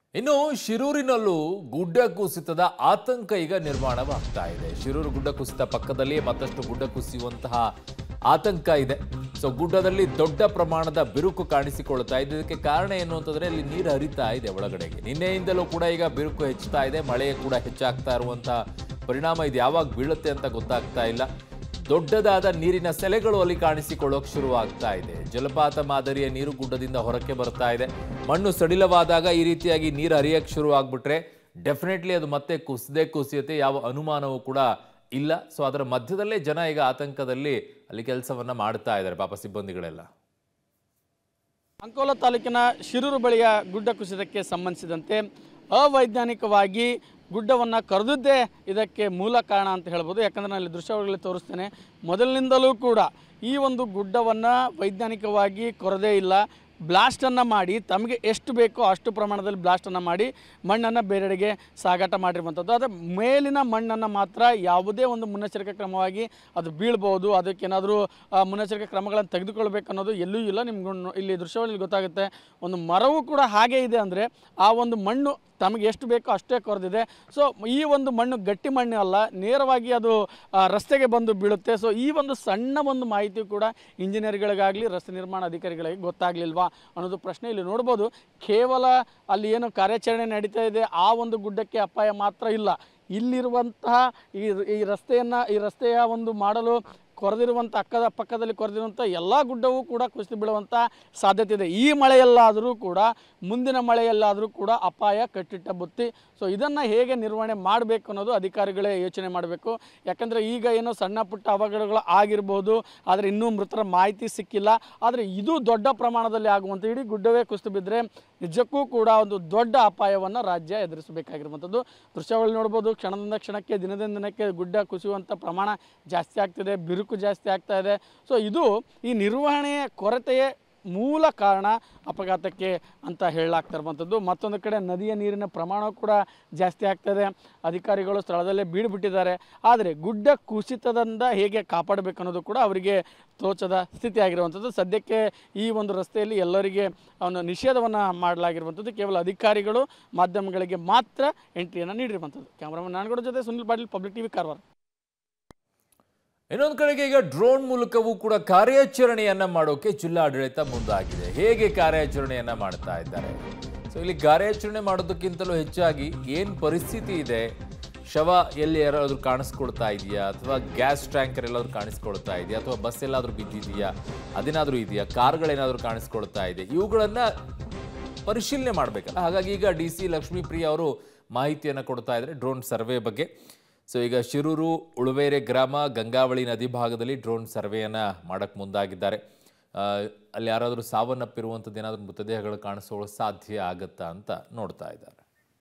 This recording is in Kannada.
ಇನ್ನು ಶಿರೂರಿನಲ್ಲೂ ಗುಡ್ಡ ಕುಸಿತದ ಆತಂಕ ಈಗ ನಿರ್ಮಾಣವಾಗ್ತಾ ಇದೆ ಶಿರೂರು ಗುಡ್ಡ ಕುಸಿತ ಪಕ್ಕದಲ್ಲಿ ಮತ್ತಷ್ಟು ಗುಡ್ಡ ಕುಸಿಯುವಂತಹ ಆತಂಕ ಇದೆ ಸೊ ಗುಡ್ಡದಲ್ಲಿ ದೊಡ್ಡ ಪ್ರಮಾಣದ ಬಿರುಕು ಕಾಣಿಸಿಕೊಳ್ತಾ ಇದೆ ಇದಕ್ಕೆ ಕಾರಣ ಏನು ಅಂತಂದ್ರೆ ಅಲ್ಲಿ ನೀರು ಹರಿತಾ ಇದೆ ಒಳಗಡೆಗೆ ನಿನ್ನೆಯಿಂದಲೂ ಕೂಡ ಈಗ ಬಿರುಕು ಹೆಚ್ಚುತ್ತಾ ಇದೆ ಮಳೆ ಕೂಡ ಹೆಚ್ಚಾಗ್ತಾ ಇರುವಂತಹ ಪರಿಣಾಮ ಇದು ಯಾವಾಗ ಬೀಳುತ್ತೆ ಅಂತ ಗೊತ್ತಾಗ್ತಾ ಇಲ್ಲ ದೊಡ್ಡದಾದ ನೀರಿನ ಸೆಲೆಗಳು ಅಲ್ಲಿ ಕಾಣಿಸಿಕೊಳ್ಳೋಕೆ ಶುರುವಾಗ್ತಾ ಇದೆ ಜಲಪಾತ ಮಾದರಿಯ ನೀರು ಗುಡ್ಡದಿಂದ ಹೊರಕ್ಕೆ ಬರ್ತಾ ಇದೆ ಮಣ್ಣು ಸಡಿಲವಾದಾಗ ಈ ರೀತಿಯಾಗಿ ನೀರು ಹರಿಯಕ್ಕೆ ಶುರು ಆಗ್ಬಿಟ್ರೆ ಡೆಫಿನೆಟ್ಲಿ ಅದು ಮತ್ತೆ ಕುಸಿದೇ ಕುಸಿಯುತ್ತೆ ಯಾವ ಅನುಮಾನವೂ ಕೂಡ ಇಲ್ಲ ಸೊ ಅದರ ಮಧ್ಯದಲ್ಲೇ ಜನ ಈಗ ಆತಂಕದಲ್ಲಿ ಅಲ್ಲಿ ಕೆಲಸವನ್ನ ಮಾಡ್ತಾ ಇದ್ದಾರೆ ಪಾಪ ಸಿಬ್ಬಂದಿಗಳೆಲ್ಲ ಅಂಕೋಲ ತಾಲೂಕಿನ ಶಿರೂರು ಬಳಿಯ ಗುಡ್ಡ ಕುಸಿತಕ್ಕೆ ಸಂಬಂಧಿಸಿದಂತೆ ಅವೈಜ್ಞಾನಿಕವಾಗಿ ಗುಡ್ಡವನ್ನು ಕರೆದಿದ್ದೇ ಇದಕ್ಕೆ ಮೂಲ ಕಾರಣ ಅಂತ ಹೇಳ್ಬೋದು ಯಾಕಂದರೆ ನಾನು ಇಲ್ಲಿ ದೃಶ್ಯಾವಳಿಗಳಲ್ಲಿ ತೋರಿಸ್ತೇನೆ ಮೊದಲಿನಿಂದಲೂ ಕೂಡ ಈ ಒಂದು ಗುಡ್ಡವನ್ನು ವೈಜ್ಞಾನಿಕವಾಗಿ ಕೊರದೇ ಇಲ್ಲ ಬ್ಲಾಸ್ಟನ್ನು ಮಾಡಿ ತಮಗೆ ಎಷ್ಟು ಬೇಕೋ ಅಷ್ಟು ಪ್ರಮಾಣದಲ್ಲಿ ಬ್ಲಾಸ್ಟನ್ನು ಮಾಡಿ ಮಣ್ಣನ್ನು ಬೇರೆಡೆಗೆ ಸಾಗಾಟ ಮಾಡಿರುವಂಥದ್ದು ಆದರೆ ಮೇಲಿನ ಮಣ್ಣನ್ನು ಮಾತ್ರ ಯಾವುದೇ ಒಂದು ಮುನ್ನೆಚ್ಚರಿಕೆ ಕ್ರಮವಾಗಿ ಅದು ಬೀಳ್ಬೋದು ಅದಕ್ಕೇನಾದರೂ ಮುನ್ನೆಚ್ಚರಿಕೆ ಕ್ರಮಗಳನ್ನು ತೆಗೆದುಕೊಳ್ಬೇಕು ಅನ್ನೋದು ಎಲ್ಲೂ ಇಲ್ಲ ನಿಮ್ಗೆ ಇಲ್ಲಿ ದೃಶ್ಯಾವಳಿಯಲ್ಲಿ ಗೊತ್ತಾಗುತ್ತೆ ಒಂದು ಮರವೂ ಕೂಡ ಹಾಗೆ ಇದೆ ಅಂದರೆ ಆ ಒಂದು ಮಣ್ಣು ತಮಗೆ ಎಷ್ಟು ಬೇಕೋ ಅಷ್ಟೇ ಕೊರೆದಿದೆ ಸೊ ಈ ಒಂದು ಮಣ್ಣು ಗಟ್ಟಿ ಮಣ್ಣು ಅಲ್ಲ ನೇರವಾಗಿ ಅದು ಆ, ರಸ್ತೆಗೆ ಬಂದು ಬೀಳುತ್ತೆ ಸೊ ಈ ಒಂದು ಸಣ್ಣ ಒಂದು ಮಾಹಿತಿ ಕೂಡ ಇಂಜಿನಿಯರ್ಗಳಿಗಾಗಲಿ ರಸ್ತೆ ನಿರ್ಮಾಣ ಅಧಿಕಾರಿಗಳಿಗೆ ಗೊತ್ತಾಗಲಿಲ್ವಾ ಅನ್ನೋದು ಪ್ರಶ್ನೆ ಇಲ್ಲಿ ನೋಡ್ಬೋದು ಕೇವಲ ಅಲ್ಲಿ ಏನು ಕಾರ್ಯಾಚರಣೆ ನಡೀತಾ ಇದೆ ಆ ಒಂದು ಗುಡ್ಡಕ್ಕೆ ಅಪಾಯ ಮಾತ್ರ ಇಲ್ಲ ಇಲ್ಲಿರುವಂತಹ ಈ ಈ ರಸ್ತೆಯನ್ನು ಈ ರಸ್ತೆಯ ಒಂದು ಮಾಡಲು ಕೊರೆದಿರುವಂಥ ಅಕ್ಕದ ಪಕ್ಕದಲ್ಲಿ ಕೊರೆದಿರುವಂಥ ಎಲ್ಲ ಗುಡ್ಡವೂ ಕೂಡ ಕುಸಿದು ಬೀಳುವಂಥ ಸಾಧ್ಯತೆ ಇದೆ ಈ ಮಳೆಯಲ್ಲಾದರೂ ಕೂಡ ಮುಂದಿನ ಮಳೆಯಲ್ಲಾದರೂ ಕೂಡ ಅಪಾಯ ಕಟ್ಟಿಟ್ಟ ಬುತ್ತಿ ಸೊ ಇದನ್ನು ಹೇಗೆ ನಿರ್ವಹಣೆ ಮಾಡಬೇಕು ಅನ್ನೋದು ಅಧಿಕಾರಿಗಳೇ ಯೋಚನೆ ಮಾಡಬೇಕು ಯಾಕಂದರೆ ಈಗ ಏನೋ ಸಣ್ಣ ಪುಟ್ಟ ಅವಘಡಗಳು ಆಗಿರ್ಬೋದು ಆದರೆ ಇನ್ನೂ ಮೃತರ ಮಾಹಿತಿ ಸಿಕ್ಕಿಲ್ಲ ಆದರೆ ಇದು ದೊಡ್ಡ ಪ್ರಮಾಣದಲ್ಲಿ ಆಗುವಂಥ ಇಡೀ ಗುಡ್ಡವೇ ಕುಸಿದು ಬಿದ್ದರೆ ನಿಜಕ್ಕೂ ಕೂಡ ಒಂದು ದೊಡ್ಡ ಅಪಾಯವನ್ನು ರಾಜ್ಯ ಎದುರಿಸಬೇಕಾಗಿರುವಂಥದ್ದು ದೃಶ್ಯಾವಳಿ ನೋಡ್ಬೋದು ಕ್ಷಣದಿಂದ ಕ್ಷಣಕ್ಕೆ ದಿನದಿಂದ ದಿನಕ್ಕೆ ಗುಡ್ಡ ಕುಸಿಯುವಂಥ ಪ್ರಮಾಣ ಜಾಸ್ತಿ ಆಗ್ತಿದೆ ಬಿರುಕು ಜಾಸ್ತಿ ಆಗ್ತಾ ಇದೆ ಸೊ ಇದು ಈ ನಿರ್ವಹಣೆಯ ಕೊರತೆಯೇ ಮೂಲ ಕಾರಣ ಅಪಘಾತಕ್ಕೆ ಅಂತ ಹೇಳಲಾಗ್ತಾ ಇರುವಂಥದ್ದು ಮತ್ತೊಂದು ಕಡೆ ನದಿಯ ನೀರಿನ ಪ್ರಮಾಣ ಕೂಡ ಜಾಸ್ತಿ ಆಗ್ತದೆ ಅಧಿಕಾರಿಗಳು ಸ್ಥಳದಲ್ಲೇ ಬೀಡುಬಿಟ್ಟಿದ್ದಾರೆ ಆದರೆ ಗುಡ್ಡ ಕುಸಿತದಿಂದ ಹೇಗೆ ಕಾಪಾಡಬೇಕು ಅನ್ನೋದು ಕೂಡ ಅವರಿಗೆ ತೋಚದ ಸ್ಥಿತಿ ಆಗಿರುವಂಥದ್ದು ಸದ್ಯಕ್ಕೆ ಈ ಒಂದು ರಸ್ತೆಯಲ್ಲಿ ಎಲ್ಲರಿಗೆ ಅವನ ನಿಷೇಧವನ್ನು ಮಾಡಲಾಗಿರುವಂಥದ್ದು ಕೇವಲ ಅಧಿಕಾರಿಗಳು ಮಾಧ್ಯಮಗಳಿಗೆ ಮಾತ್ರ ಎಂಟ್ರಿಯನ್ನು ನೀಡಿರುವಂಥದ್ದು ಕ್ಯಾಮ್ರಾಮನ್ ನಾನ್ಗೌಡ ಜೊತೆ ಸುನಿಲ್ ಪಾಟೀಲ್ ಪಬ್ಲಿಕ್ ಟಿವಿ ಕಾರವಾರ ಇನ್ನೊಂದು ಕಡೆಗೆ ಈಗ ಡ್ರೋನ್ ಮೂಲಕವೂ ಕೂಡ ಕಾರ್ಯಾಚರಣೆಯನ್ನ ಮಾಡೋಕೆ ಜಿಲ್ಲಾಡಳಿತ ಮುಂದಾಗಿದೆ ಹೇಗೆ ಕಾರ್ಯಾಚರಣೆಯನ್ನ ಮಾಡ್ತಾ ಇದ್ದಾರೆ ಸೊ ಇಲ್ಲಿ ಕಾರ್ಯಾಚರಣೆ ಮಾಡೋದಕ್ಕಿಂತಲೂ ಹೆಚ್ಚಾಗಿ ಏನ್ ಪರಿಸ್ಥಿತಿ ಇದೆ ಶವ ಎಲ್ಲಿ ಯಾರಾದ್ರೂ ಕಾಣಿಸ್ಕೊಳ್ತಾ ಇದೆಯಾ ಅಥವಾ ಗ್ಯಾಸ್ ಟ್ಯಾಂಕರ್ ಎಲ್ಲಾದ್ರೂ ಕಾಣಿಸ್ಕೊಳ್ತಾ ಇದೆಯಾ ಅಥವಾ ಬಸ್ ಎಲ್ಲಾದ್ರೂ ಬಿದ್ದಿದೆಯಾ ಅದೇನಾದ್ರೂ ಇದೆಯಾ ಕಾರ್ಗಳೇನಾದ್ರೂ ಕಾಣಿಸ್ಕೊಳ್ತಾ ಇದೆ ಇವುಗಳನ್ನ ಪರಿಶೀಲನೆ ಮಾಡಬೇಕಲ್ಲ ಹಾಗಾಗಿ ಈಗ ಡಿ ಸಿ ಲಕ್ಷ್ಮೀಪ್ರಿಯ ಅವರು ಮಾಹಿತಿಯನ್ನು ಕೊಡ್ತಾ ಇದ್ದಾರೆ ಡ್ರೋನ್ ಸರ್ವೆ ಬಗ್ಗೆ ಸೊ ಈಗ ಶಿರೂರು ಉಳುವೇರೆ ಗ್ರಾಮ ಗಂಗಾವಳಿ ನದಿ ಭಾಗದಲ್ಲಿ ಡ್ರೋನ್ ಸರ್ವೆಯನ್ನು ಮಾಡಕ್ಕೆ ಮುಂದಾಗಿದ್ದಾರೆ ಆ, ಅಲ್ಲಿ ಯಾರಾದರೂ ಸಾವನ್ನಪ್ಪಿರುವಂಥದ್ದು ಏನಾದರೂ ಮೃತದೇಹಗಳು ಕಾಣಿಸೋಳು ಸಾಧ್ಯ ಆಗತ್ತಾ ಅಂತ ನೋಡ್ತಾ ಇದ್ದಾರೆ